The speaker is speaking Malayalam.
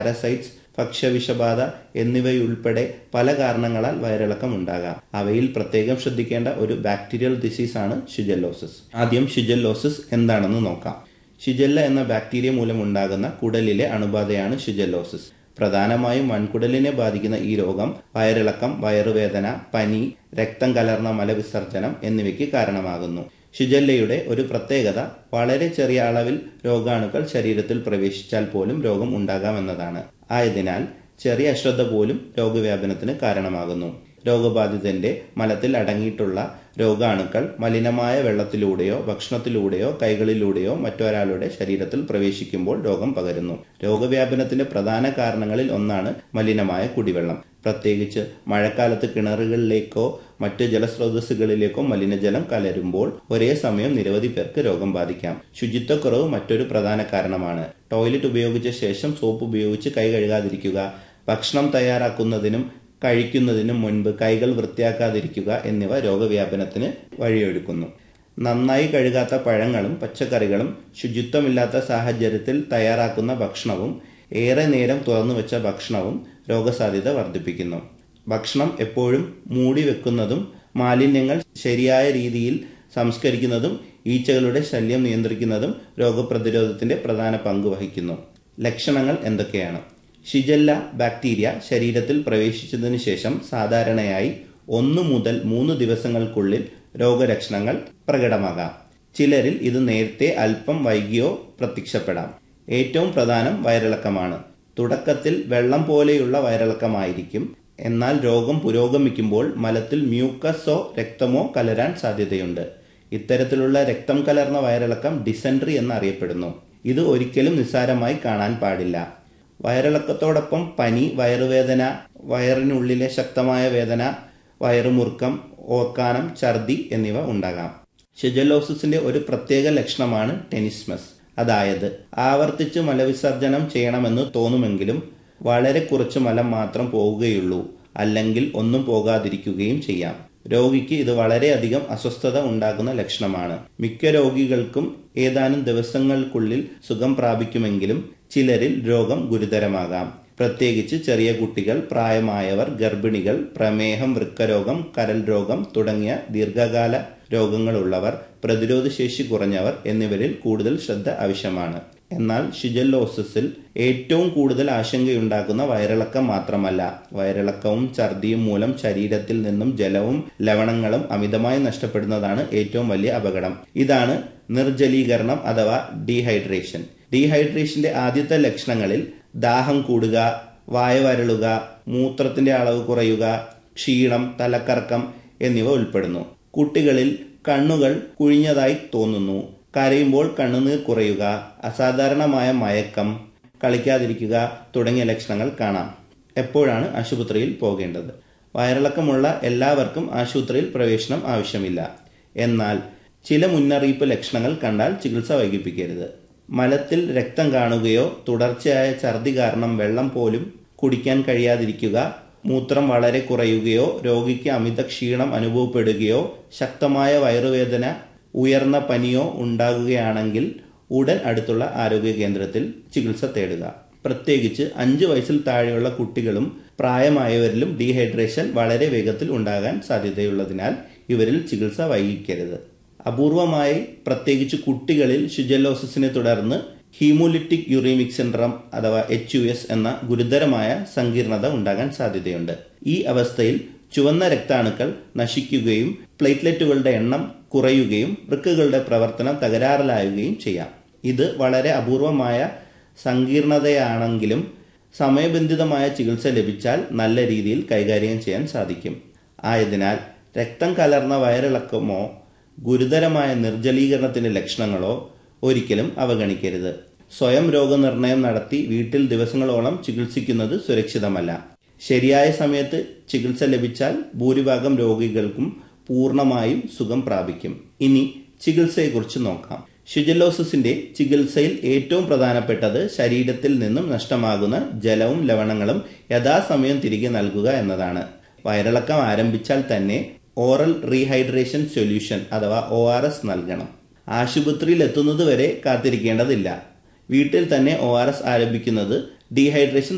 പാരസൈറ്റ്സ് ഭക്ഷ്യവിഷബാധ എന്നിവയുൾപ്പെടെ പല കാരണങ്ങളാൽ വയറിളക്കം ഉണ്ടാകാം അവയിൽ പ്രത്യേകം ശ്രദ്ധിക്കേണ്ട ഒരു ബാക്ടീരിയൽ ഡിസീസാണ് ഷിജല്ലോസിസ് ആദ്യം ഷിജല്ലോസിസ് എന്താണെന്ന് നോക്കാം ഷിജല്ല എന്ന ബാക്ടീരിയ മൂലമുണ്ടാകുന്ന കുടലിലെ അണുബാധയാണ് ഷിജല്ലോസിസ് പ്രധാനമായും വൻകുടലിനെ ബാധിക്കുന്ന ഈ രോഗം വയറിളക്കം വയറുവേദന പനി രക്തം കലർന്ന മലവിസർജനം എന്നിവയ്ക്ക് കാരണമാകുന്നു ഷിജല്ലയുടെ ഒരു പ്രത്യേകത വളരെ ചെറിയ അളവിൽ രോഗാണുക്കൾ ശരീരത്തിൽ പ്രവേശിച്ചാൽ പോലും രോഗം ഉണ്ടാകാമെന്നതാണ് ആയതിനാൽ ചെറിയ അശ്രദ്ധ പോലും രോഗവ്യാപനത്തിന് കാരണമാകുന്നു രോഗബാധിതന്റെ മലത്തിൽ അടങ്ങിയിട്ടുള്ള രോഗാണുക്കൾ മലിനമായ വെള്ളത്തിലൂടെയോ ഭക്ഷണത്തിലൂടെയോ കൈകളിലൂടെയോ മറ്റൊരാളുടെ ശരീരത്തിൽ പ്രവേശിക്കുമ്പോൾ രോഗം പകരുന്നു രോഗവ്യാപനത്തിന്റെ പ്രധാന കാരണങ്ങളിൽ ഒന്നാണ് മലിനമായ കുടിവെള്ളം പ്രത്യേകിച്ച് മഴക്കാലത്ത് കിണറുകളിലേക്കോ മറ്റ് ജലസ്രോതസ്സുകളിലേക്കോ മലിനജലം കലരുമ്പോൾ ഒരേ സമയം നിരവധി പേർക്ക് രോഗം ബാധിക്കാം ശുചിത്വക്കുറവ് മറ്റൊരു പ്രധാന കാരണമാണ് ടോയ്ലറ്റ് ഉപയോഗിച്ച ശേഷം സോപ്പ് ഉപയോഗിച്ച് കൈ കഴുകാതിരിക്കുക ഭക്ഷണം തയ്യാറാക്കുന്നതിനും കഴിക്കുന്നതിനും മുൻപ് കൈകൾ വൃത്തിയാക്കാതിരിക്കുക എന്നിവ രോഗവ്യാപനത്തിന് വഴിയൊരുക്കുന്നു നന്നായി കഴുകാത്ത പഴങ്ങളും പച്ചക്കറികളും ശുചിത്വമില്ലാത്ത സാഹചര്യത്തിൽ തയ്യാറാക്കുന്ന ഭക്ഷണവും ഏറെ നേരം തുറന്നു വെച്ച ഭക്ഷണവും രോഗസാധ്യത വർദ്ധിപ്പിക്കുന്നു ഭക്ഷണം എപ്പോഴും മൂടി വെക്കുന്നതും മാലിന്യങ്ങൾ ശരിയായ രീതിയിൽ സംസ്കരിക്കുന്നതും ഈച്ചകളുടെ ശല്യം നിയന്ത്രിക്കുന്നതും രോഗപ്രതിരോധത്തിന്റെ പ്രധാന പങ്ക് വഹിക്കുന്നു ലക്ഷണങ്ങൾ എന്തൊക്കെയാണ് ഷിജല്ല ബാക്ടീരിയ ശരീരത്തിൽ പ്രവേശിച്ചതിനു ശേഷം സാധാരണയായി ഒന്ന് മുതൽ മൂന്ന് ദിവസങ്ങൾക്കുള്ളിൽ രോഗലക്ഷണങ്ങൾ പ്രകടമാകാം ചിലരിൽ ഇത് നേരത്തെ അല്പം വൈകിയോ പ്രത്യക്ഷപ്പെടാം ഏറ്റവും പ്രധാനം വയറിളക്കമാണ് തുടക്കത്തിൽ വെള്ളം പോലെയുള്ള വയറിളക്കമായിരിക്കും എന്നാൽ രോഗം പുരോഗമിക്കുമ്പോൾ മലത്തിൽ മ്യൂക്കസോ രക്തമോ കലരാൻ സാധ്യതയുണ്ട് ഇത്തരത്തിലുള്ള രക്തം കലർന്ന വയറിളക്കം ഡിസെൻട്രി എന്നറിയപ്പെടുന്നു ഇത് ഒരിക്കലും നിസ്സാരമായി കാണാൻ പാടില്ല വയറിളക്കത്തോടൊപ്പം പനി വയറുവേദന വയറിനുള്ളിലെ ശക്തമായ വേദന വയറുമുറുക്കം ഓക്കാനം ഛർദി എന്നിവ ഉണ്ടാകാം ഷിജലോസിന്റെ ഒരു പ്രത്യേക ലക്ഷണമാണ് ടെനിസ്മസ് അതായത് ആവർത്തിച്ച് മലവിസർജനം ചെയ്യണമെന്ന് തോന്നുമെങ്കിലും വളരെ കുറച്ച് മലം മാത്രം പോവുകയുള്ളൂ അല്ലെങ്കിൽ ഒന്നും പോകാതിരിക്കുകയും ചെയ്യാം രോഗിക്ക് ഇത് വളരെയധികം അസ്വസ്ഥത ഉണ്ടാക്കുന്ന ലക്ഷണമാണ് മിക്ക രോഗികൾക്കും ഏതാനും ദിവസങ്ങൾക്കുള്ളിൽ സുഖം പ്രാപിക്കുമെങ്കിലും ചിലരിൽ രോഗം ഗുരുതരമാകാം പ്രത്യേകിച്ച് ചെറിയ കുട്ടികൾ പ്രായമായവർ ഗർഭിണികൾ പ്രമേഹം വൃക്കരോഗം കരൽ രോഗം തുടങ്ങിയ ദീർഘകാല രോഗങ്ങളുള്ളവർ പ്രതിരോധശേഷി കുറഞ്ഞവർ എന്നിവരിൽ കൂടുതൽ ശ്രദ്ധ ആവശ്യമാണ് എന്നാൽ ഷിജല്ലോസിസിൽ ഏറ്റവും കൂടുതൽ ആശങ്കയുണ്ടാക്കുന്ന വയറിളക്കം മാത്രമല്ല വയറിളക്കവും ഛർദിയും മൂലം ശരീരത്തിൽ നിന്നും ജലവും ലവണങ്ങളും അമിതമായി നഷ്ടപ്പെടുന്നതാണ് ഏറ്റവും വലിയ അപകടം ഇതാണ് നിർജ്ജലീകരണം അഥവാ ഡീഹൈഡ്രേഷൻ ഡീഹൈഡ്രേഷന്റെ ആദ്യത്തെ ലക്ഷണങ്ങളിൽ ദാഹം കൂടുക വായ വരളുക മൂത്രത്തിന്റെ അളവ് കുറയുക ക്ഷീണം തലക്കറക്കം എന്നിവ ഉൾപ്പെടുന്നു കുട്ടികളിൽ കണ്ണുകൾ കുഴിഞ്ഞതായി തോന്നുന്നു കരയുമ്പോൾ കണ്ണുനീർ കുറയുക അസാധാരണമായ മയക്കം കളിക്കാതിരിക്കുക തുടങ്ങിയ ലക്ഷണങ്ങൾ കാണാം എപ്പോഴാണ് ആശുപത്രിയിൽ പോകേണ്ടത് വയറിളക്കമുള്ള എല്ലാവർക്കും ആശുപത്രിയിൽ പ്രവേശനം ആവശ്യമില്ല എന്നാൽ ചില മുന്നറിയിപ്പ് ലക്ഷണങ്ങൾ കണ്ടാൽ ചികിത്സ വൈകിപ്പിക്കരുത് മലത്തിൽ രക്തം കാണുകയോ തുടർച്ചയായ ഛർദി കാരണം വെള്ളം പോലും കുടിക്കാൻ കഴിയാതിരിക്കുക മൂത്രം വളരെ കുറയുകയോ രോഗിക്ക് അമിത ക്ഷീണം അനുഭവപ്പെടുകയോ ശക്തമായ വയറുവേദന ഉയർന്ന പനിയോ ഉണ്ടാകുകയാണെങ്കിൽ ഉടൻ അടുത്തുള്ള ആരോഗ്യ കേന്ദ്രത്തിൽ ചികിത്സ തേടുക പ്രത്യേകിച്ച് അഞ്ച് വയസ്സിൽ താഴെയുള്ള കുട്ടികളും പ്രായമായവരിലും ഡീഹൈഡ്രേഷൻ വളരെ വേഗത്തിൽ ഉണ്ടാകാൻ സാധ്യതയുള്ളതിനാൽ ഇവരിൽ ചികിത്സ വൈകിക്കരുത് അപൂർവമായി പ്രത്യേകിച്ച് കുട്ടികളിൽ ഷിജലോസിസിനെ തുടർന്ന് ഹീമോലിറ്റിക് യുറീമിക് സിൻഡ്രം അഥവാ എച്ച് യു എസ് എന്ന ഗുരുതരമായ സങ്കീർണത ഉണ്ടാകാൻ സാധ്യതയുണ്ട് ഈ അവസ്ഥയിൽ ചുവന്ന രക്താണുക്കൾ നശിക്കുകയും പ്ലേറ്റ്ലെറ്റുകളുടെ എണ്ണം കുറയുകയും വൃക്കുകളുടെ പ്രവർത്തനം തകരാറിലാവുകയും ചെയ്യാം ഇത് വളരെ അപൂർവമായ സങ്കീർണതയാണെങ്കിലും സമയബന്ധിതമായ ചികിത്സ ലഭിച്ചാൽ നല്ല രീതിയിൽ കൈകാര്യം ചെയ്യാൻ സാധിക്കും ആയതിനാൽ രക്തം കലർന്ന വയറിളക്കമോ ഗുരുതരമായ നിർജ്ജലീകരണത്തിന്റെ ലക്ഷണങ്ങളോ ഒരിക്കലും അവഗണിക്കരുത് സ്വയം രോഗനിർണയം നടത്തി വീട്ടിൽ ദിവസങ്ങളോളം ചികിത്സിക്കുന്നത് സുരക്ഷിതമല്ല ശരിയായ സമയത്ത് ചികിത്സ ലഭിച്ചാൽ ഭൂരിഭാഗം രോഗികൾക്കും പൂർണ്ണമായും സുഖം പ്രാപിക്കും ഇനി ചികിത്സയെക്കുറിച്ച് നോക്കാം ഷിജലോസിന്റെ ചികിത്സയിൽ ഏറ്റവും പ്രധാനപ്പെട്ടത് ശരീരത്തിൽ നിന്നും നഷ്ടമാകുന്ന ജലവും ലവണങ്ങളും യഥാസമയം തിരികെ നൽകുക എന്നതാണ് വയറിളക്കം ആരംഭിച്ചാൽ തന്നെ ഓറൽ റീഹൈഡ്രേഷൻ സൊല്യൂഷൻ അഥവാ ഒ ആർ എസ് നൽകണം ആശുപത്രിയിൽ എത്തുന്നത് വരെ കാത്തിരിക്കേണ്ടതില്ല വീട്ടിൽ തന്നെ ഒ ആർ എസ് ആരംഭിക്കുന്നത് ഡീഹൈഡ്രേഷൻ